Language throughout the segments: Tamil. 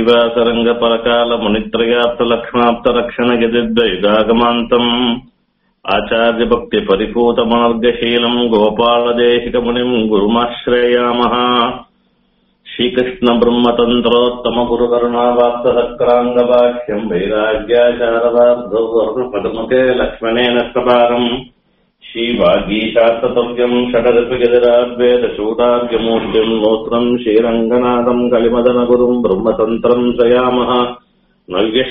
श्रीनिवासरङ्गपरकालमुनित्रयाप्तलक्ष्माप्तरक्षणगदिद्वयुगागमान्तम् आचार्यभक्तिपरिपूतमार्गशीलम् गोपालदेशिकमुनिम् गुरुमाश्रयामः श्रीकृष्णब्रह्मतन्त्रोत्तमगुरुकरुणावाप्तसक्राङ्गवाक्यम् वैराग्याचारदार्धौ वर्णपदमुखे लक्ष्मणेन प्रकारम् श्रीवागीशास्तव्यम् षडरपिगदिराद्वेदशूटार्यमूर्तिम् नोत्रम् श्रीरङ्गनाथम् कलिमदनगुरुम् ब्रह्मतन्त्रम् जयामः नव्यः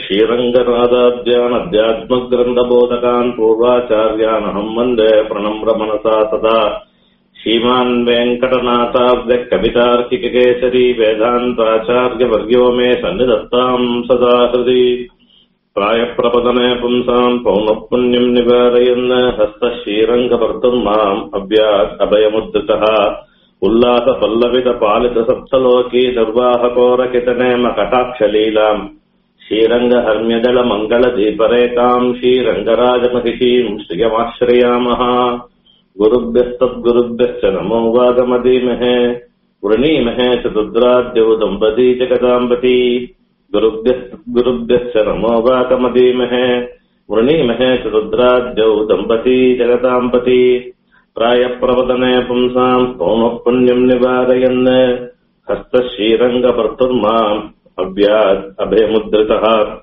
श्रीरङ्गनाथाद्यानध्यात्मग्रन्थबोधकान् पूर्वाचार्यानहम् वन्दे प्रणम्र मनसा सदा श्रीमान् वेङ्कटनाथाब्दः कवितार्किककेसरी वेदान्ताचार्यवर्यो मे सन्निधत्ताम् सदा हृदि प्रायप्रपदने पुंसाम् पौनःपुण्यम् निवारयन् हस्तश्रीरङ्गवर्तम् माम् अव्यात् अभयमुद्रितः उल्लासपल्लवितपालितसप्तलोकी निर्वाहकोरकितनेम कटाक्षलीलाम् श्रीरङ्गहर्म्यदलमङ्गलदीपरेकाम् श्रीरङ्गराजमहिषीम् श्रियमाश्रयामः गुरुभ्यस्तद्गुरुभ्यश्च नमो वागमदीमहे वृणीमहे च रुद्राद्यौ दम्पती च गदाम्बती गुरुभ्यश्च नमो वाकमदीमहे वृणीमहे च रुद्राद्यौ दम्पती जगताम्पती प्रायप्रवदने पुंसाम् पौनःपुण्यम् निवारयन् हस्तश्रीरङ्गभर्तुर्माम् अव्यात् अभयमुद्रितः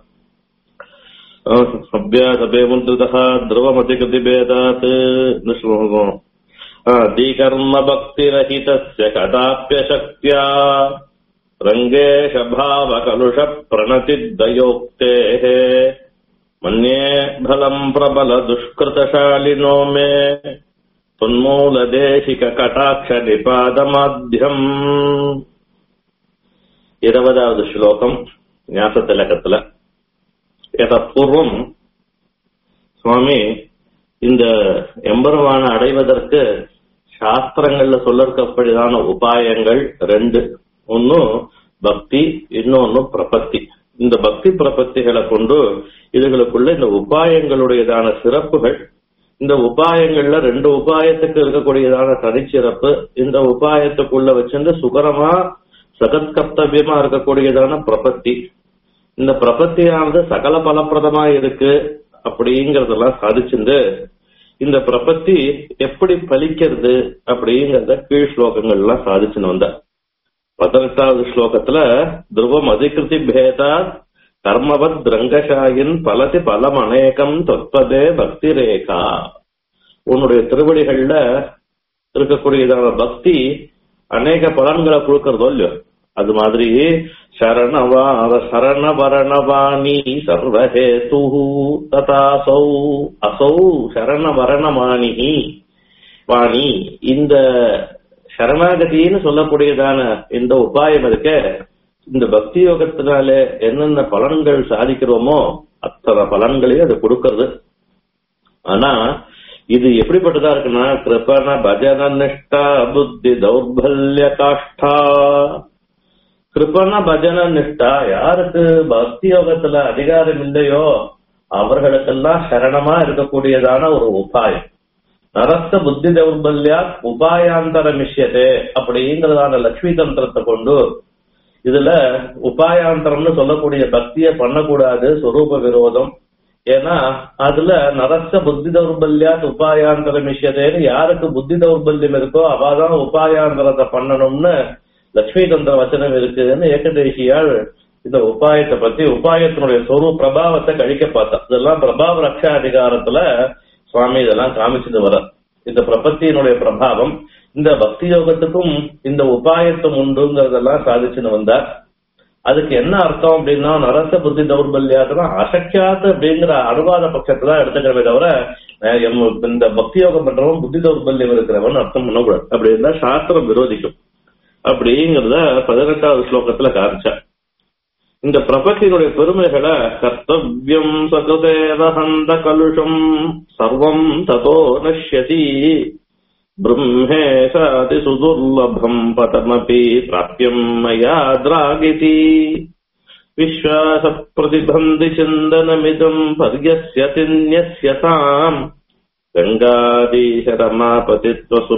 अभ्यासभयमुद्रितः ध्रुवमतिकृतिभेदात् निश्लोको दीकर्मभक्तिरहितस्य कदाप्यशक्त्या रङ्गेश भावकलुषप्रणतिद्वयोक्तेः मन्ये फलम् प्रबलदुष्कृतशालिनो मे தொன்மூலதேசிகடாட்சநிபாதமாத்தியம் இருபதாவது ஸ்லோகம் ஞாசத்திலகத்துல பூர்வம் சுவாமி இந்த எம்பெருமான அடைவதற்கு சாஸ்திரங்கள்ல சொல்லிருக்கப்படிதான உபாயங்கள் ரெண்டு ஒன்னு பக்தி இன்னொன்னு பிரபத்தி இந்த பக்தி பிரபத்திகளை கொண்டு இதுகளுக்குள்ள இந்த உபாயங்களுடையதான சிறப்புகள் இந்த உபாயங்கள்ல ரெண்டு உபாயத்துக்கு இருக்கக்கூடியதான தனிச்சிறப்பு இந்த உபாயத்துக்குள்ள வச்சிருந்து சுகரமா சகத்கர்த்தவியமா இருக்கக்கூடியதான பிரபத்தி இந்த பிரபத்தியானது சகல பலப்பிரதமா இருக்கு அப்படிங்கறதெல்லாம் சாதிச்சுண்டு இந்த பிரபத்தி எப்படி பலிக்கிறது அப்படிங்கறத கீழ் ஸ்லோகங்கள்லாம் சாதிச்சுன்னு வந்த பதினெட்டாவது ஸ்லோகத்துல துருவம் அதிகிருதி பேதா கர்மவத் ரங்கசாயின் பலதி பலம் அநேகம் தொற்பதே பக்தி ரேகா உன்னுடைய திருவடிகள்ல இருக்கக்கூடியதான பக்தி அநேக பலன்களை கொடுக்கறதோ இல்லையோ அது மாதிரி சரணவா சரணவரணவாணி சர்வஹேது ததாசௌ அசௌ சரணவரணமாணி வாணி இந்த சரணாகதின்னு சொல்லக்கூடியதான இந்த உபாயம் இருக்க இந்த பக்தி யோகத்தினால என்னென்ன பலன்கள் சாதிக்கிறோமோ அத்தனை பலன்களையும் அது கொடுக்கறது ஆனா இது எப்படிப்பட்டதா இருக்குன்னா கிருபண பஜன நிஷ்டா புத்தி தௌர்பல்ய காஷ்டா கிருபண பஜன நிஷ்டா யாருக்கு பக்தி யோகத்துல அதிகாரம் இல்லையோ அவர்களுக்கெல்லாம் சரணமா இருக்கக்கூடியதான ஒரு உபாயம் நரஸ்த புத்தி தௌர்பல்யா உபாயாந்தர மிஷ்யதே அப்படிங்கிறதான லட்சுமி தந்திரத்தை கொண்டு இதுல உபாயாந்தரம்னு சொல்லக்கூடிய பக்திய பண்ணக்கூடாது சொரூப விரோதம் ஏன்னா அதுல நரஸ்த புத்தி தௌர்பல்யாத் உபாயாந்தர மிஷ்யதேன்னு யாருக்கு புத்தி தௌர்பல்யம் இருக்கோ அவாதான் உபாயாந்தரத்தை பண்ணணும்னு லட்சுமி தந்திர வச்சனம் இருக்குன்னு ஏகதேசியால் இந்த உபாயத்தை பத்தி உபாயத்தினுடைய சொரூ பிரபாவத்தை கழிக்க பார்த்தா இதெல்லாம் பிரபாவ ரக்ஷா அதிகாரத்துல சுவாமி இதெல்லாம் காமிச்சது வர இந்த பிரபத்தியினுடைய பிரபாவம் இந்த பக்தி யோகத்துக்கும் இந்த உபாயத்தும் உண்டுங்கிறதெல்லாம் சாதிச்சுன்னு வந்தார் அதுக்கு என்ன அர்த்தம் அப்படின்னா நரச புத்தி தௌர்பல்யாத்தான் அசக்கியாத் அப்படிங்கிற அனுவாத பட்சத்துல எடுத்துக்கிறவே தவிர இந்த பக்தி யோகம் பண்றவன் புத்தி தௌர்பல்யம் இருக்கிறவன் அர்த்தம் பண்ணக்கூடாது அப்படி இருந்தா சாஸ்திரம் விரோதிக்கும் அப்படிங்கிறத பதினெட்டாவது ஸ்லோகத்துல காமிச்சார் இந்த பிரபத்தினுடைய பெருமைகளை கர்த்தவியம் சகுதேவஹந்த கலுஷம் சர்வம் ததோ நஷ்யதி ब्रह्मेशाति सुदुर्लभम् पदमपि प्राप्यम् मया द्रागिति विश्वासप्रतिबन्धि चिन्दनमिदम् पर्यस्यतिन्यस्य ताम्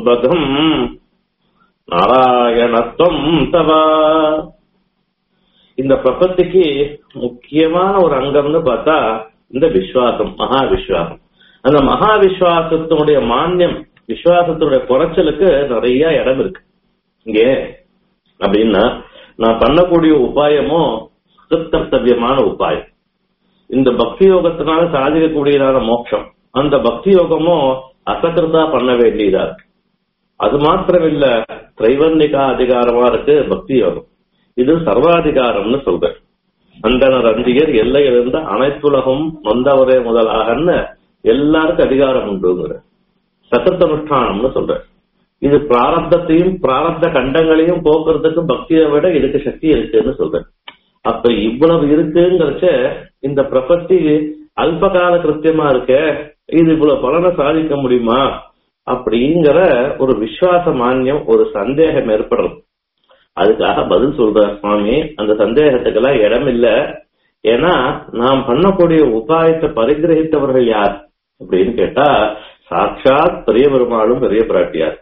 गङ्गादीशरमापतित्वसुबधम् नारायणत्वम् तव இந்த பிரபத்திக்கு முக்கியமான ஒரு அங்கம்னு பார்த்தா இந்த விஸ்வாசம் மகா விஸ்வாசம் அந்த மகா விஸ்வாசத்தினுடைய மானியம் விஸ்வாசத்தினுடைய குறைச்சலுக்கு நிறைய இடம் இருக்கு இங்கே அப்படின்னா நான் பண்ணக்கூடிய உபாயமும் கர்த்தவியமான உபாயம் இந்த பக்தி யோகத்தினால சாதிக்கக்கூடியதான மோட்சம் அந்த பக்தி யோகமும் அசகிருதா பண்ண வேண்டியதா இருக்கு அது மாத்திரம் இல்ல திரைவர்ணிகா அதிகாரமா இருக்கு பக்தி யோகம் இது சர்வாதிகாரம்னு சொல்றேன் அந்தனர் அந்தியர் எல்லையிலிருந்து அனைத்துலகம் வந்தவரே முதலாகன்னு எல்லாருக்கும் அதிகாரம் உண்டுங்கிற சத்தத்தனுஷ்டானம்னு சொல்றேன் இது பிராரப்தத்தையும் பிராரப்த கண்டங்களையும் போக்குறதுக்கு பக்தியை விட இதுக்கு சக்தி இருக்குன்னு சொல்றேன் அப்ப இவ்வளவு இருக்குங்கிறச்ச இந்த பிரபத்தி அல்பகால கிருத்தியமா இருக்க இது இவ்வளவு பலனை சாதிக்க முடியுமா அப்படிங்கிற ஒரு விசுவாச மானியம் ஒரு சந்தேகம் ஏற்படுறது அதுக்காக பதில் சொல்ற சுவாமி அந்த சந்தேகத்துக்கெல்லாம் இடம் இல்ல ஏன்னா நாம் பண்ணக்கூடிய உபாயத்தை பரிகிரகித்தவர்கள் யார் அப்படின்னு கேட்டா சாட்சாத் பெரிய பெருமாளும் பெரிய பிராட்டியார்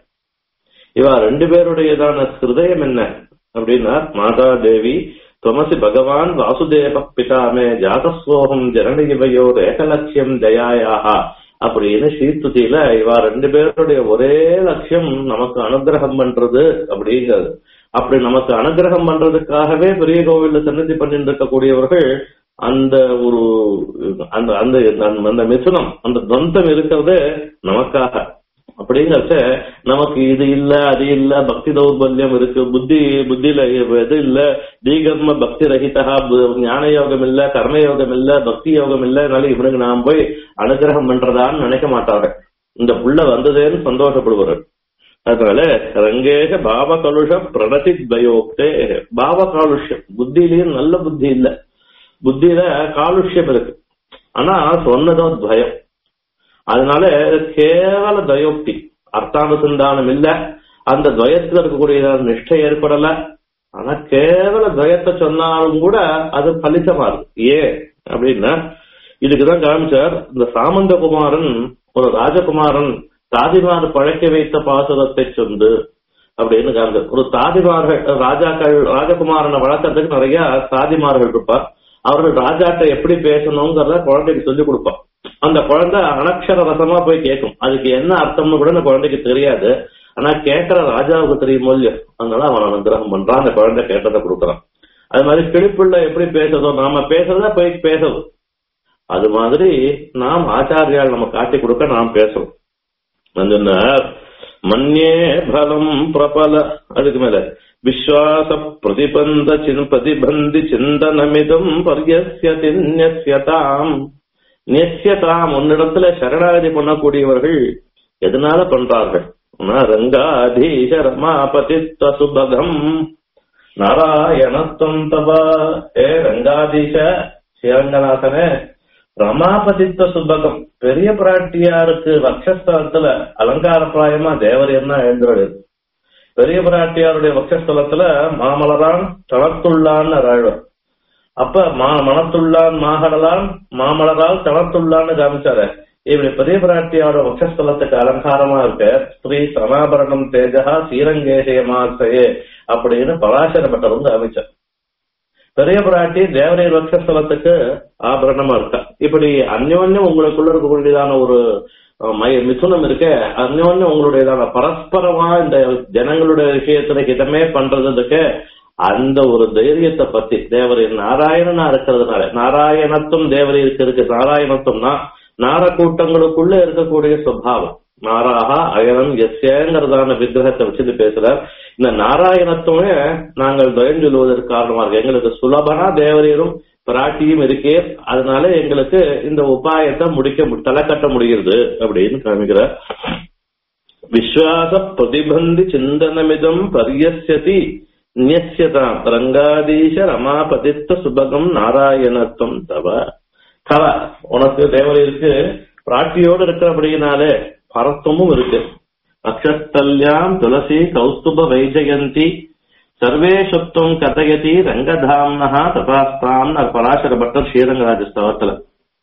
இவா ரெண்டு பேருடையதான ஹிருதயம் என்ன அப்படின்னா மாதா தேவி துவமசி பகவான் வாசுதேவ பிதாமே ஜாதஸ்வோகம் ஜனனிவையோ ஏகலட்சியம் ஜயாயாகா அப்படின்னு ஸ்ரீஸ்துதியில இவா ரெண்டு பேருடைய ஒரே லட்சியம் நமக்கு அனுகிரகம் பண்றது அப்படிங்கிறது அப்படி நமக்கு அனுகிரகம் பண்றதுக்காகவே பெரிய கோவில்ல சன்னதி பண்ணிட்டு இருக்கக்கூடியவர்கள் அந்த ஒரு அந்த அந்த அந்த மிசுனம் அந்த துவந்தம் இருக்கிறது நமக்காக அப்படிங்கறச்ச நமக்கு இது இல்ல அது இல்ல பக்தி தௌர்பல்யம் இருக்கு புத்தி புத்தியில இது இல்ல தீகர்ம பக்தி ரஹிதா ஞான யோகம் இல்ல கர்ம யோகம் இல்ல பக்தி யோகம் இல்ல அதனால இவனுக்கு நாம் போய் அனுகிரகம் பண்றதான்னு நினைக்க மாட்டாங்க இந்த புள்ள வந்ததேன்னு சந்தோஷப்படுவார்கள் அதனால ரங்கேக பாவ கலுஷ பிரணதி தயோக்தே பாவ காலுஷ்யம் புத்தியிலயும் நல்ல புத்தி இல்ல புத்தியில காலுஷ்யம் இருக்கு ஆனா சொன்னதோ துவயம் அதனால கேவல தயோக்தி அர்த்தானுசந்தானம் இல்ல அந்த துவயத்துல இருக்கக்கூடிய நிஷ்டை ஏற்படல ஆனா கேவல துவயத்தை சொன்னாலும் கூட அது பலிதமா இருக்கு ஏன் அப்படின்னா இதுக்குதான் காமிச்சார் இந்த சாமந்தகுமாரன் ஒரு ராஜகுமாரன் தாதிமார் பழக்க வைத்த பாசுரத்தை சொந்து அப்படின்னு காமிச்சார் ஒரு தாதிமார்கள் ராஜாக்கள் ராஜகுமாரனை வளர்க்கறதுக்கு நிறைய தாதிமார்கள் இருப்பார் அவர்கள் ராஜாட்ட எப்படி பேசணுங்கிறத குழந்தைக்கு சொல்லிக் கொடுப்பான் அந்த குழந்தை அனக்ஷர ரசமா போய் கேட்கும் அதுக்கு என்ன அர்த்தம்னு கூட அந்த குழந்தைக்கு தெரியாது ஆனா கேட்கிற ராஜாவுக்கு தெரியுமோ இல்லையோ அதனால அவன் அனுகிரகம் பண்றான் அந்த குழந்தை கேட்டதை கொடுக்குறான் அது மாதிரி கிளிப்புள்ள எப்படி பேசுறதோ நாம பேசுறதா போய் பேசுறது அது மாதிரி நாம் ஆச்சாரியால் நம்ம காட்டி கொடுக்க நாம் பேசுறோம் சொன்னார் மன்யே பலம் பிரபல அதுக்கு மேல விஸ்வாச பிரதிபந்த சின் பிரதிபந்தி சிந்தனமிதம் பரியசியதி நியசியதாம் நியசியதாம் உன்னிடத்துல சரணாகதி பண்ணக்கூடியவர்கள் எதனால பண்றார்கள் ரங்காதீஷ ரமாபதித்த சுபகம் நாராயணத்துவம் தவா ஏ ரங்காதீஷ ஸ்ரீரங்கநாதனே ரமாபதித்த சுபகம் பெரிய பிராட்டியாருக்கு வக்ஷஸ்தலத்துல அலங்கார பிராயமா தேவர் என்ன எழுந்துறது பெரிய பிராட்டியாருடைய வக்ஷஸ்தலத்துல மாமலரான் தளத்துள்ளான்னு அறாழ்வர் அப்ப மா மனத்துள்ளான் மாகடலான் மாமலரால் தளத்துள்ளான்னு காமிச்சாரு இப்படி பெரிய பிராட்டியோட வக்ஷஸ்தலத்துக்கு அலங்காரமா இருக்க ஸ்ரீ சமாபரணம் தேஜகா ஸ்ரீரங்கேசயமாசையே அப்படின்னு பராசர பட்டர் வந்து அமைச்சார் பெரிய பிராட்டி தேவரையர் வக்ஷஸ்தலத்துக்கு ஆபரணமா இருக்கா இப்படி அந்யோன்யம் உங்களுக்குள்ள இருக்கக்கூடியதான ஒரு மிதுனம் இருக்க அந்யோன்யம் உங்களுடையதான பரஸ்பரமா இந்த ஜனங்களுடைய விஷயத்துல ஹிதமே பண்றதுக்கு அந்த ஒரு தைரியத்தை பத்தி தேவரையர் நாராயணனா இருக்கிறதுனால நாராயணத்துவம் தேவரையருக்கு இருக்கு நாராயணத்துவம்னா நார கூட்டங்களுக்குள்ள இருக்கக்கூடிய சுவாவம் நாராகா அயனம் எஸ்யங்கிறதான விக்கிரகத்தை வச்சுட்டு பேசுறார் இந்த நாராயணத்துவமே நாங்கள் பயம் சொல்லுவதற்கு காரணமா இருக்கு எங்களுக்கு சுலபனா தேவரையரும் பிராட்டியும் இருக்கே அதனால எங்களுக்கு இந்த உபாயத்தை முடிக்க தலை கட்ட முடிகிறது அப்படின்னு காமிக்கிறார் விஸ்வாச பிரதிபந்தி சிந்தனமிதம் பரியசியதி நியசியதாம் ரங்காதீஷ ரமாபதித்த சுபகம் நாராயணத்துவம் தவ தவ உனக்கு தேவரையருக்கு பிராட்டியோடு இருக்கிறபடியினாலே பரத்துவமும் இருக்கு அக்ஷஸ்தல்யாம் துளசி கௌஸ்துப வைஜயந்தி சர்வேஷத்துவம் கதயதி ரங்கதாம்னஹா தபாஸ்தாம் பராசர பட்டர் ஸ்ரீரங்கராஜ ஸ்தவத்துல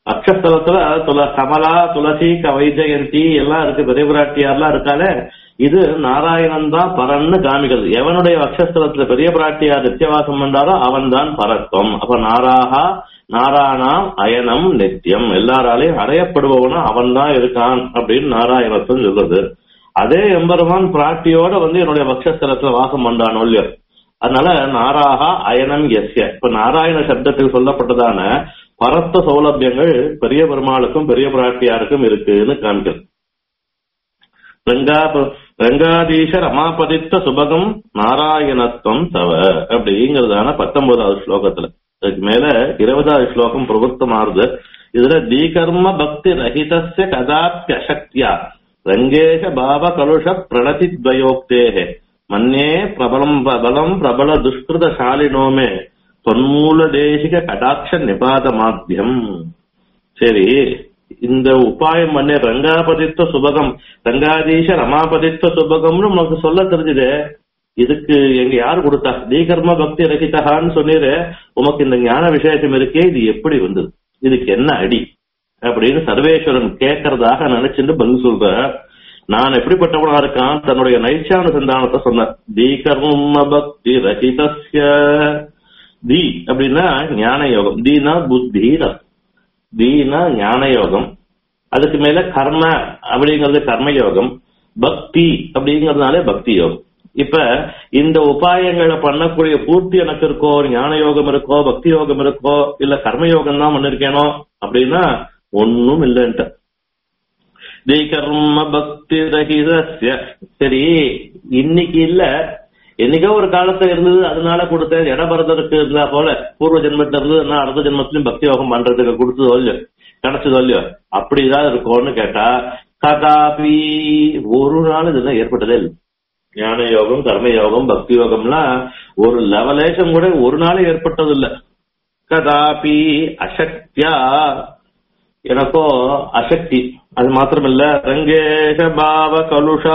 அக்ஷஸ்தலத்துல துல கமலா துளசி கவைஜயந்தி எல்லாம் இருக்கு பெரிய பிராட்டியார்லாம் இருக்காலே இது நாராயணன் தான் பரன்னு காமிக்கிறது எவனுடைய அக்ஷஸ்தலத்துல பெரிய பிராட்டியார் நித்தியவாசம் பண்றாரோ அவன் தான் பரத்வம் அப்ப நாராகா நாராயணாம் அயனம் நித்தியம் எல்லாராலையும் அடையப்படுபவனா அவன் தான் இருக்கான் அப்படின்னு நாராயணத்தும் சொல்றது அதே எம்பெருமான் பிராட்டியோட வந்து என்னுடைய பக்ஷஸ்தலத்துல வாசம் பண்றான் இல்லையோ அதனால நாராகா அயனம் எஸ்ய இப்ப நாராயண சப்தத்தில் சொல்லப்பட்டதான பரத்த சௌலபியங்கள் பெரிய பெருமாளுக்கும் பெரிய பிராட்டியாருக்கும் இருக்குன்னு காமிக்கிறது ரங்கா ரங்காதீஷ ரமாபதித்த சுபகம் நாராயணத்துவம் தவ அப்படிங்கிறதான பத்தொன்பதாவது ஸ்லோகத்துல அதுக்கு மேல இருபதாவது ஸ்லோகம் பிரவருத்தமாறுது இதுல தீகர்ம பக்தி ரஹிதஸ்ய கதாப்பியசக்தியா ரங்கேஷ பாவ கலுஷ பிரணதி துவயோக்தேஹே மன்னே பிரபலம் பலம் பிரபல துஷ்கிருத சாலினோமே தொன்மூல தேசிக கடாட்ச நிபாத மாத்தியம் சரி இந்த உபாயம் பண்ணி ரங்காபதித்த சுபகம் ரங்காதீஷ ரமாபதித்த சுபகம்னு உனக்கு சொல்ல தெரிஞ்சுது இதுக்கு எங்க யார் கொடுத்தா தீகர்ம பக்தி ரகிதகான்னு சொன்னீரு உமக்கு இந்த ஞான விசேஷம் இருக்கே இது எப்படி வந்தது இதுக்கு என்ன அடி அப்படின்னு சர்வேஸ்வரன் கேட்கறதாக நினைச்சுட்டு பதில் சொல்ற நான் எப்படிப்பட்டவனா இருக்கான் தன்னுடைய நைச்சான சந்தானத்தை சொன்னார் தீகர்ம பக்தி ரகிதஸ்ய தி அப்படின்னா ஞான யோகம் தீனா புத்தி தீனா ஞான யோகம் அதுக்கு மேல கர்ம அப்படிங்கிறது கர்ம யோகம் பக்தி அப்படிங்கறதுனாலே பக்தி யோகம் இப்ப இந்த உபாயங்களை பண்ணக்கூடிய பூர்த்தி எனக்கு இருக்கோ ஞான யோகம் இருக்கோ பக்தி யோகம் இருக்கோ இல்ல கர்ம யோகம் தான் பண்ணிருக்கேனோ அப்படின்னா ஒன்னும் இல்லைன்ட்ட கர்ம பக்தி ரஹிதஸ்ய சரி இன்னைக்கு இல்ல என்னைக்கோ ஒரு காலத்துல இருந்தது அதனால கொடுத்தேன் இடபரதற்கு இருந்தா போல பூர்வ ஜென்மத்துல இருந்து நான் அடுத்த ஜென்மத்திலும் பக்தி யோகம் பண்றதுக்கு கொடுத்ததோ இல்லையோ கிடைச்சதோ இல்லையோ அப்படிதான் இருக்கும்னு கேட்டா கதாபி ஒரு நாள் இதெல்லாம் ஏற்பட்டதே இல்லை ஞான யோகம் கர்ம யோகம் பக்தி யோகம்லாம் ஒரு லெவலேஷன் கூட ஒரு நாள் ஏற்பட்டது இல்ல கதாபி அசக்தியா எனக்கோ அசக்தி அது மாத்திரமில்ல ரங்கேஷ பாவ கலுஷா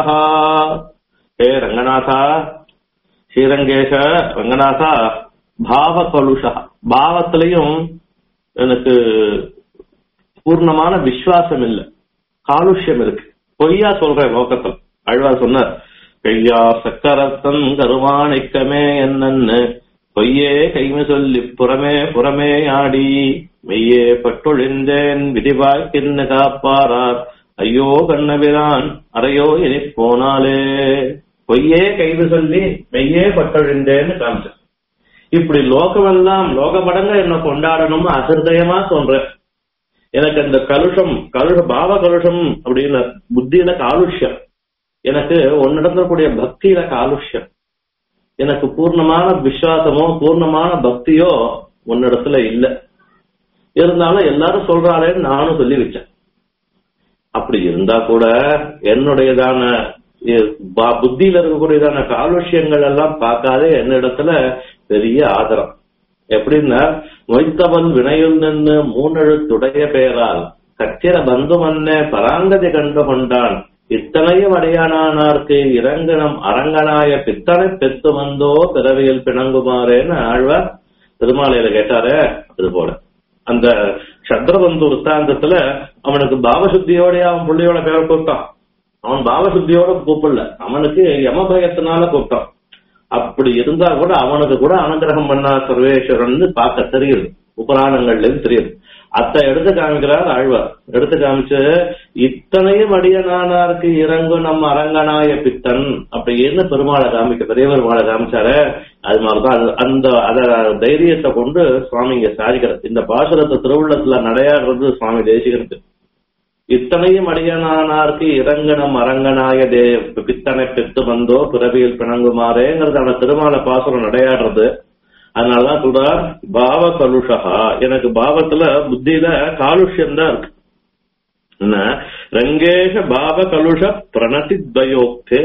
ஹே ரங்கநாதா ஸ்ரீரங்கேஷ ரங்கநாதா பாவ கலுஷா பாவத்திலையும் எனக்கு பூர்ணமான விசுவாசம் இல்லை காலுஷ்யம் இருக்கு பொய்யா சொல்றேன் நோக்கத்தில் அழ்வார் சொன்னார் கையா சக்கரத்தன் கருவாணிக்கமே என்னன்னு பொய்யே கைமை சொல்லி புறமே புறமே ஆடி மெய்யே பட்டொழிந்தேன் விதிவாய்க்கின்னு காப்பாரார் ஐயோ கண்ணபிரான் அறையோ இனி போனாலே பொய்யே கைது சொல்லி மெய்யே பட்டொழிந்தேன்னு காமிச்சேன் இப்படி லோகமெல்லாம் லோகமடங்க என்ன கொண்டாடணும்னு அசிர்தயமா சொல்றேன் எனக்கு அந்த கலுஷம் கலுஷ பாவ கலுஷம் அப்படின்னு புத்தியில காலுஷ்யம் எனக்கு உன்னிடத்துல கூடிய பக்தியில காலுஷ்யம் எனக்கு பூர்ணமான விசுவாசமோ பூர்ணமான பக்தியோ உன்னிடத்துல இல்ல இருந்தாலும் எல்லாரும் சொல்றாளேன்னு நானும் சொல்லி வச்சேன் அப்படி இருந்தா கூட என்னுடையதான புத்தியில இருக்கக்கூடியதான காலுஷ்யங்கள் எல்லாம் பார்க்காத என்னிடத்துல பெரிய ஆதரம் எப்படின்னா மொய்த்தவன் வினையுள் நின்று மூன்னெழுத்துடைய பெயரால் கச்சிர பந்து மன்ன பராங்கதி கண்டு கொண்டான் இத்தனையும் அடையானானார்க்கு இறங்கணம் அரங்கனாய பித்தனை பெத்து வந்தோ பிறவியில் பிணங்குமாறேன்னு ஆழ்வார் திருமாலையில கேட்டாரே அது போல அந்த சத்ரபந்து வృత్తాந்தத்துல அவனுக்கு பாவசுத்தியோட அவன் பிள்ளையோட பேரை கூப்பிட்டான் அவன் பாவசுத்தியோட கூப்பிடல அவனுக்கு யமபயத்தினால கூப்பிட்டான் அப்படி இருந்தா கூட அவனுக்கு கூட அனுகிரகம் பண்ணா சர்வேஸ்வரன் பார்க்க தெரியுது உபராணங்கள்ல இருந்து தெரியுது அத்தை எடுத்து காமிக்கிறார் ஆழ்வார் எடுத்து காமிச்சு இத்தனையும் அடியனானாருக்கு இறங்கு நம்ம அரங்கனாய பித்தன் அப்படின்னு பெருமாளை காமிக்க பெரிய பெருமாளை காமிச்சாரு அது மாதிரிதான் அந்த அத தைரியத்தை கொண்டு சுவாமி இங்க சாதிக்கிறார் இந்த பாசுரத்தை திருவுள்ளத்துல நடையாடுறது சுவாமி தேசிகனுக்கு இத்தனையும் அடியனானாருக்கு இறங்கனம் அரங்கனாய தே பித்தனை பெத்து வந்தோ பிறவியில் பிணங்குமாறேங்கிறதான திருமால பாசுரம் நடையாடுறது அதனாலதான் சொல்றார் பாவ கலுஷா எனக்கு பாவத்துல புத்தியில காலுஷ்யம் தான் இருக்கு என்ன ரங்கேஷ பாவ கலுஷ பிரணதி துவயோக்தே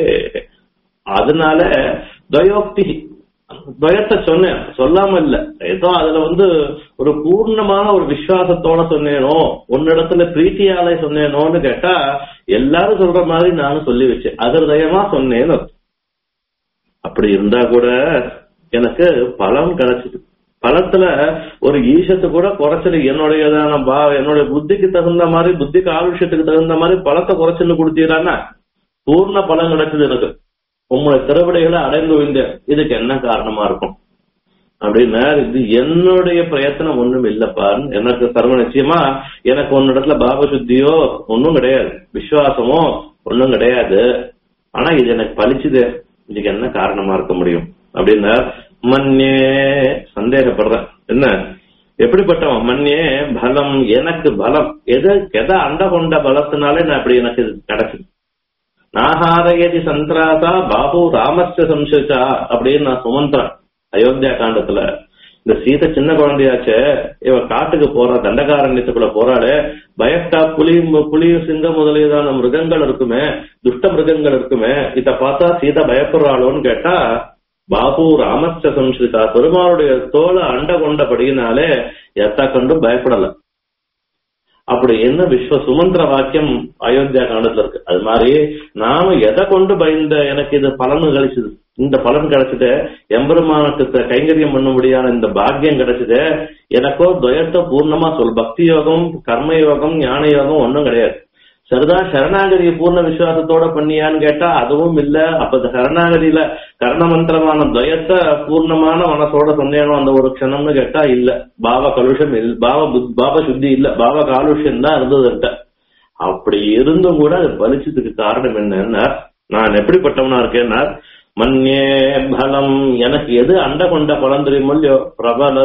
அதனால துவயோக்தி துவயத்தை சொன்னேன் சொல்லாம இல்ல ஏதோ அதுல வந்து ஒரு பூர்ணமான ஒரு விசுவாசத்தோட சொன்னேனோ உன்னிடத்துல பிரீத்தியாலே சொன்னேனோன்னு கேட்டா எல்லாரும் சொல்ற மாதிரி நானும் சொல்லி வச்சேன் அதிர்தயமா சொன்னேன்னு அப்படி இருந்தா கூட எனக்கு பலம் கிடைச்சது பலத்துல ஒரு ஈசத்து கூட குறைச்சல் என்னுடையதான பா என்னுடைய புத்திக்கு தகுந்த மாதிரி புத்தி காலுஷ்யத்துக்கு தகுந்த மாதிரி பலத்தை குறைச்சல் கொடுத்தீரான்னா பூர்ண பலன் கிடைச்சது எனக்கு உங்களுடைய திருவிடைகளை அடைந்து விழுந்தேன் இதுக்கு என்ன காரணமா இருக்கும் அப்படின்னா இது என்னுடைய பிரயத்தனம் ஒண்ணும் இல்லப்பா எனக்கு சர்வ நிச்சயமா எனக்கு ஒன்னிடத்துல பாப சுத்தியோ ஒன்னும் கிடையாது விசுவாசமோ ஒன்னும் கிடையாது ஆனா இது எனக்கு பலிச்சுது இதுக்கு என்ன காரணமா இருக்க முடியும் அப்படின்னா மண்ணே சந்தேகப்படுறேன் என்ன எப்படிப்பட்டவன் மண்ணே பலம் எனக்கு பலம் எது எதை அண்ட கொண்ட பலத்தினாலே நான் இப்படி எனக்கு இது கிடைச்சது நாகாரயதி சந்திராசா பாபு ராமஸ்ய சம்சா அப்படின்னு நான் சுமந்திரன் அயோத்தியா காண்டத்துல இந்த சீதை சின்ன குழந்தையாச்சே இவ காட்டுக்கு போறா தண்டகாரண்யத்துக்குள்ள போறாளே பயத்தா புலி புலி சிங்கம் முதலியதான மிருகங்கள் இருக்குமே துஷ்ட மிருகங்கள் இருக்குமே இத பார்த்தா சீதை பயப்படுறாளோன்னு கேட்டா பாபு ராமஸ்ய சம்ஸ்கிருதா பெருமாளுடைய தோலை அண்ட கொண்டபடியினாலே எத்தா கண்டும் பயப்படல அப்படி என்ன விஸ்வ சுமந்திர வாக்கியம் அயோத்தியா காண்டத்துல இருக்கு அது மாதிரி நாம எதை கொண்டு பயந்த எனக்கு இது பலன் கிடைச்சது இந்த பலன் கிடைச்சது எம்பெருமானுக்கு கைங்கரியம் பண்ண முடியாத இந்த பாக்கியம் கிடைச்சது எனக்கோ துயத்தை பூர்ணமா சொல் பக்தி யோகம் கர்ம யோகம் ஞான யோகம் ஒன்றும் கிடையாது சரிதான் சரணாகதியை பூர்ண விசுவாசத்தோட பண்ணியான்னு கேட்டா அதுவும் இல்ல அப்ப இந்த சரணாகதியில கர்ணமந்திரமான துயத்தை பூர்ணமான மனசோட சொன்னேனோ அந்த ஒரு க்ஷணம்னு கேட்டா இல்ல பாவ கலுஷம் இல்ல பாவ புத்- பாவ சுத்தி இல்ல பாவ காலுஷ்யம் தான் இருந்தது அப்படி இருந்தும் கூட அது பலிச்சதுக்கு காரணம் என்னன்னா நான் எப்படிப்பட்டவனா இருக்கேன்னா மன்யே பலம் எனக்கு எது அண்ட கொண்ட பலம் தெரியுமோ இல்லையோ பிரபல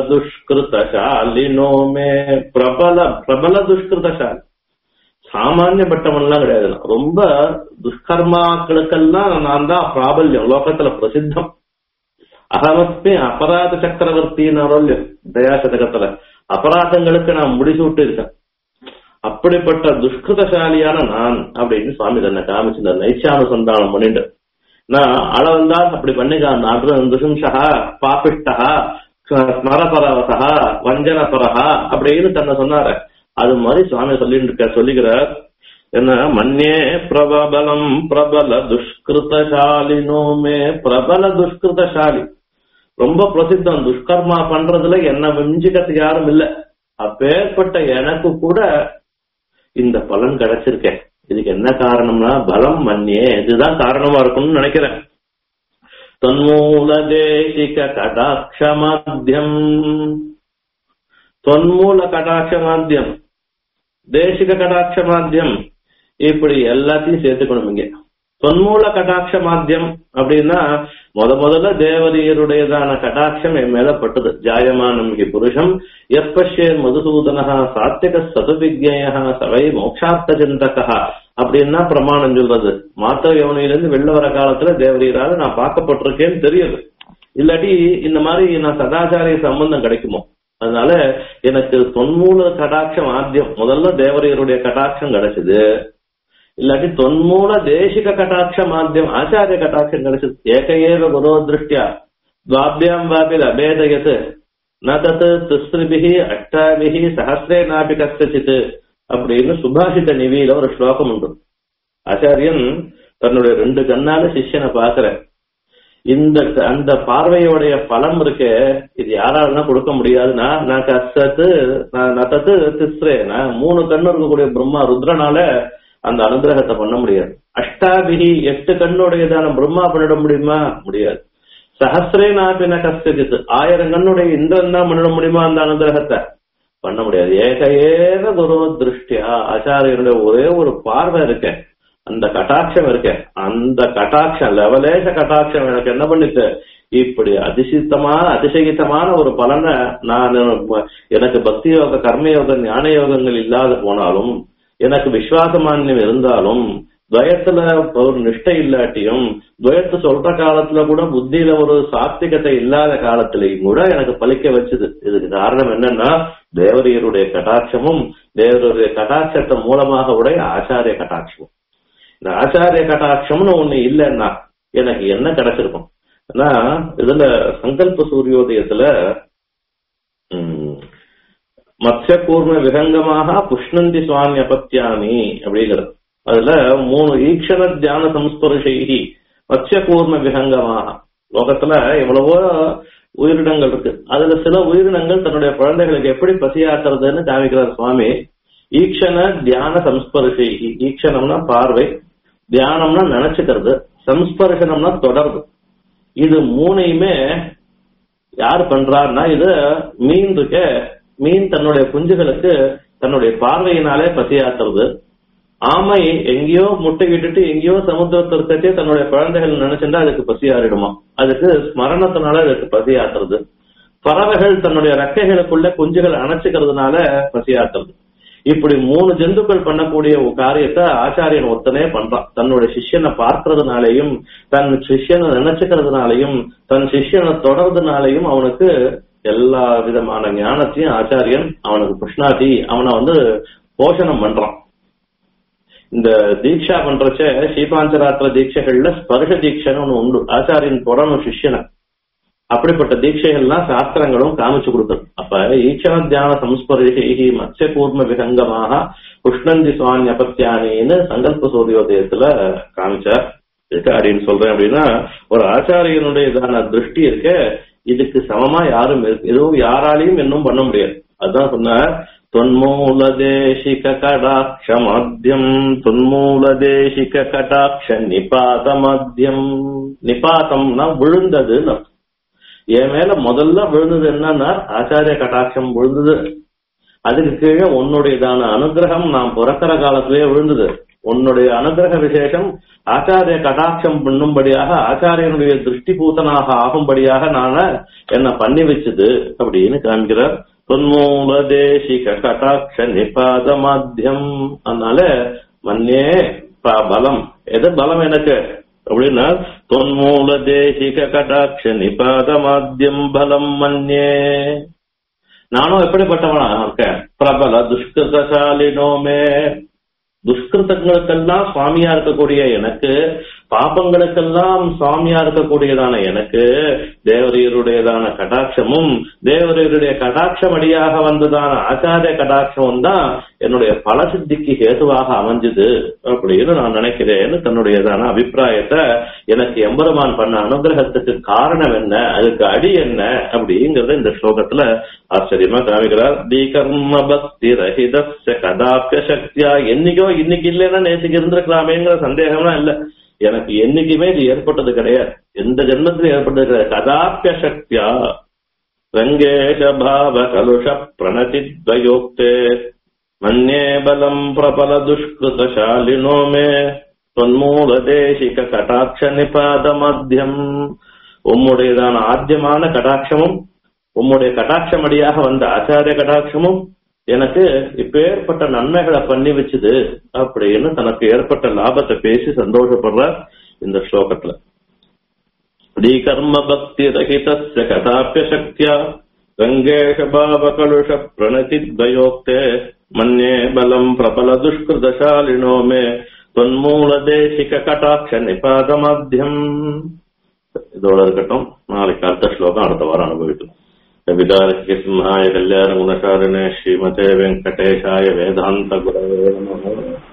துஷ்கிருதசாலினோமே பிரபல பிரபல துஷ்கிருதசாலி சாமானியப்பட்டவன்லாம் கிடையாது நான். ரொம்ப துஷ்கர்மாக்களுக்கெல்லாம் நான் தான் பிராபல்யம் லோகத்துல பிரசித்தம் அகமஸ்மி அபராத சக்கரவர்த்தின்னு தயாசதகத்துல அபராதங்களுக்கு நான் முடிசூட்டு இருக்கேன் அப்படிப்பட்ட துஷ்கிருதசாலியான நான் அப்படின்னு சுவாமி தன்னை காமிச்சு இந்த நைச்சானுசந்தானம் பண்ணிட்டு நான் அள வந்தா அப்படி பண்ணிக்கான் துஷும்சா பாபிஷ்டா ஸ்மரபரவசா வஞ்சனபரஹா அப்படின்னு தன்னை சொன்னாரு அது மாதிரி சுவாமி சொல்லிட்டு இருக்க சொல்லிக்கிறார் என்ன மன்னே பிரபலம் பிரபல துஷ்கிருதசாலினோ மே பிரபல துஷ்கிருதசாலி ரொம்ப பிரசித்தம் துஷ்கர்மா பண்றதுல என்ன மிஞ்சிக்கிறதுக்கு யாரும் இல்ல அப்பேற்பட்ட எனக்கு கூட இந்த பலன் கிடைச்சிருக்கேன் இதுக்கு என்ன காரணம்னா பலம் மன்னியே இதுதான் காரணமா இருக்கும்னு நினைக்கிறேன் தொன்மூல தேசிக கடாட்ச மாத்தியம் தொன்மூல கடாட்ச மாத்தியம் தேசிக கடாட்ச மாத்தியம் இப்படி எல்லாத்தையும் சேர்த்துக்கணும் இங்க தொன்மூல கடாட்ச மாத்தியம் அப்படின்னா முத முதல்ல தேவதையருடையதான கடாட்சம் என் மேல பட்டது ஜாயமானம் ஹி புருஷம் எப்பஷே மதுசூதனஹா சாத்திக சதுவிஜய சவை மோட்சார்த்த சிந்தகா அப்படின்னா பிரமாணம் சொல்றது மாத்த யவனையிலிருந்து வெளில வர காலத்துல தேவதையரால நான் பார்க்கப்பட்டிருக்கேன்னு தெரியுது இல்லாட்டி இந்த மாதிரி நான் சதாச்சாரிய சம்பந்தம் கிடைக்குமோ அதனால எனக்கு தொன்மூல கடாட்சம் ஆத்தியம் முதல்ல தேவரையருடைய கடாட்சம் கிடைச்சது இல்லாட்டி தொன்மூல தேசிக கட்டாட்ச மாத்தியம் ஆச்சாரிய கட்டாட்சம் கிடைச்சது ஏக ஏவ குரோ திருஷ்டியா துவாபியாம் வாபி அபேதயத் ந தத் திஸ்ரிபிஹி அஷ்டாபிஹி சஹசிரே நாபி கஷ்டச்சித் அப்படின்னு சுபாஷித நிவியில ஒரு ஸ்லோகம் உண்டு ஆச்சாரியன் தன்னுடைய ரெண்டு கண்ணால சிஷ்யனை பாக்குற இந்த அந்த பார்வையோடைய பலம் இருக்கு இது யாராலும் கொடுக்க முடியாதுன்னா நான் கஷ்டத்து நான் நத்தத்து திஸ்ரே நான் மூணு கண்ணு இருக்கக்கூடிய பிரம்மா ருத்ரனால அந்த அனுகிரகத்தை பண்ண முடியாது அஷ்டாபிகி எட்டு கண்ணுடையதான பிரம்மா பண்ணிட முடியுமா முடியாது சஹசிரே நாபின கஷ்டஜித்து ஆயிரம் கண்ணுடைய இந்திரன் தான் பண்ணிட முடியுமா அந்த அனுகிரகத்தை பண்ண முடியாது ஏக ஏக குரு திருஷ்டியா ஆச்சாரியனுடைய ஒரே ஒரு பார்வை இருக்க அந்த கட்டாட்சம் இருக்க அந்த கட்டாட்சம் லெவலேச கட்டாட்சம் எனக்கு என்ன பண்ணிட்டு இப்படி அதிசித்தமான அதிசயித்தமான ஒரு பலனை நான் எனக்கு பக்தி யோக கர்மயோக ஞான யோகங்கள் இல்லாத போனாலும் எனக்கு விசுவாசமானியம் இருந்தாலும் துவயத்துல ஒரு நிஷ்டை இல்லாட்டியும் துவயத்தை சொல்ற காலத்துல கூட புத்தியில ஒரு சாத்விகத்தை இல்லாத காலத்திலையும் கூட எனக்கு பலிக்க வச்சது இதுக்கு காரணம் என்னன்னா தேவரியருடைய கட்டாட்சமும் தேவருடைய கட்டாட்சத்தை மூலமாக உடைய ஆச்சாரிய கட்டாட்சமும் இந்த ஆச்சாரிய கட்டாட்சம்னு ஒண்ணு இல்லைன்னா எனக்கு என்ன கிடைச்சிருக்கும் ஆனா இதுல சங்கல்ப சூரியோதயத்துல உம் மத்ய கூர்ம விஹங்கமாக புஷ்ணந்தி சுவாமி அபத்தியாமி அப்படிங்கிறது அதுல மூணு ஈக்ஷண தியான சம்ஸ்பர்ஷி மத்ய கூர்ம விஹங்கமாக லோகத்துல எவ்வளவோ உயிரினங்கள் இருக்கு அதுல சில உயிரினங்கள் தன்னுடைய குழந்தைகளுக்கு எப்படி பசியாத்துறதுன்னு காமிக்கிறார் சுவாமி ஈக்ஷண தியான சம்ஸ்பர்ஷி ஈக்ஷணம்னா பார்வை தியானம்னா நினைச்சுக்கிறது சம்ஸ்பர்ஷனம்னா தொடர்பு இது மூணையுமே யார் பண்றாருன்னா இது மீன் இருக்க மீன் தன்னுடைய குஞ்சுகளுக்கு தன்னுடைய பார்வையினாலே பசியாத்துறது ஆமை எங்கேயோ முட்டை விட்டுட்டு எங்கேயோ சமுத்திரத்தை இருக்கச்சே தன்னுடைய குழந்தைகள் நினைச்சுட்டா அதுக்கு பசி ஆறிடுமா அதுக்கு ஸ்மரணத்தினால அதுக்கு பசி ஆத்துறது பறவைகள் தன்னுடைய ரெக்கைகளுக்குள்ள குஞ்சுகள் அணைச்சுக்கிறதுனால பசி ஆத்துறது இப்படி மூணு ஜந்துக்கள் பண்ணக்கூடிய ஒரு காரியத்தை ஆச்சாரியன் ஒருத்தனே பண்றான் தன்னுடைய சிஷ்யனை பார்க்கறதுனாலையும் தன் சிஷ்யனை நினைச்சுக்கிறதுனாலையும் தன் சிஷ்யனை தொடர்றதுனாலையும் அவனுக்கு எல்லா விதமான ஞானத்தையும் ஆச்சாரியன் அவனுக்கு புஷ்ணாதி அவனை வந்து போஷணம் பண்றான் இந்த தீட்சா பண்றச்ச ஸ்ரீபாஞ்சராத்திர தீட்சைகள்ல ஸ்பர்ஷ தீட்சைன்னு ஒண்ணு உண்டு ஆச்சாரியன் தொடரும் சிஷ்யனை அப்படிப்பட்ட தீட்சைகள்லாம் சாஸ்திரங்களும் காமிச்சு கொடுக்குது அப்ப ஈச்சன தியான சம்ஸ்பரிஷி மத்ய கூர்ம விகங்கமாக புஷ்ணந்தி சுவாமி அபத்தியானின்னு சங்கல்ப சூரியோதயத்துல காமிச்சார் இருக்கு அப்படின்னு சொல்றேன் அப்படின்னா ஒரு ஆச்சாரியனுடைய இதான திருஷ்டி இருக்க இதுக்கு சமமா யாரும் இருக்கு எதுவும் யாராலையும் இன்னும் பண்ண முடியாது அதுதான் சொன்னார் தொன்மூல தேசிக கடாட்ச மத்தியம் தொன்மூல தேசிக கடாட்ச நிபாத மத்தியம் நிபாதம்னா விழுந்ததுன்னு அர்த்தம். என் மேல முதல்ல விழுந்தது என்னன்னா ஆச்சாரிய கட்டாட்சம் விழுந்தது அதுக்கு கீழே உன்னுடையதான அனுகிரகம் நான் பிறக்கிற காலத்திலேயே விழுந்தது உன்னுடைய அனுகிரக விசேஷம் ஆச்சாரிய கடாட்சம் பண்ணும்படியாக ஆச்சாரியனுடைய திருஷ்டி பூசனாக ஆகும்படியாக நான என்ன பண்ணி வச்சது அப்படின்னு காண்கிறார் தொன்மூல தேசிக கட்டாட்ச நிபாத மாத்தியம் அதனால மன்னே ப- பலம் எது பலம் எனக்கு அப்படின்னா தொன்மூல தேசிக கடாட்ச நிபாத மாத்தியம் பலம் மன்யே நானும் எப்படிப்பட்டவனா இருக்கேன் பிரபல துஷ்கிருதசாலினோமே துஷ்கிருத்தங்களுக்கெல்லாம் சுவாமியா இருக்கக்கூடிய எனக்கு பாபங்களுக்கெல்லாம் சுவாமியா இருக்கக்கூடியதான எனக்கு தேவரீருடையதான கடாட்சமும் தேவரீருடைய கடாட்சம் அடியாக வந்ததான ஆச்சாரிய கடாட்சமும் தான் என்னுடைய பலசித்திக்கு ஹேதுவாக அமைஞ்சது அப்படின்னு நான் நினைக்கிறேன்னு தன்னுடையதான அபிப்பிராயத்தை எனக்கு எம்பெருமான் பண்ண அனுகிரகத்துக்கு காரணம் என்ன அதுக்கு அடி என்ன அப்படிங்கறத இந்த ஸ்லோகத்துல ஆச்சரியமா காமிக்கிறார் தி கர்ம பக்தி ரஹிதஸ்ய கதாபிய சக்தியா என்னைக்கோ இன்னைக்கு இல்லைன்னா நேற்றுக்கு இருந்திருக்கலாமேங்கிற சந்தேகம்லாம் இல்ல எனக்கு என்னைக்குமே இது ஏற்பட்டது கிடையாது எந்த ஜென்மத்திலும் ஏற்பட்டது கிடையாது கதாபிய சக்தியா ரங்கேஷ பாவ கலுஷ பிரணதித்வயோக்தே மன்யே பலம் பிரபல துஷ்கிருதசாலினோ மே தொன்மூல தேசிக கடாட்ச நிபாத மத்தியம் உம்முடையதான ஆத்தியமான கடாட்சமும் உம்முடைய கடாட்சமடியாக வந்த ஆச்சாரிய கடாட்சமும் எனக்கு இப்பேற்பட்ட நன்மைகளை பண்ணி வச்சுது அப்படின்னு தனக்கு ஏற்பட்ட லாபத்தை பேசி சந்தோஷப்படுறார் இந்த ஸ்லோகத்துல दी कर्म भक्ति रहितस्य कदाप्य शक्त्या रङ्गेश भावकलुष प्रणतिद्वयोक्ते मन्ये बलम् प्रबल दुष्कृतशालिनो मे त्वन्मूलदेशिक कटाक्ष निपादमध्यम् இதோட இருக்கட்டும் நாளைக்கு அடுத்த ஸ்லோகம் அடுத்த வாரம் அனுபவிக்கலாம் கவிதாரக்கிய சிம்ஹாய கல்யாண குணசாலினே ஸ்ரீமதே வெங்கடேஷாய வேதாந்த குரவே நமः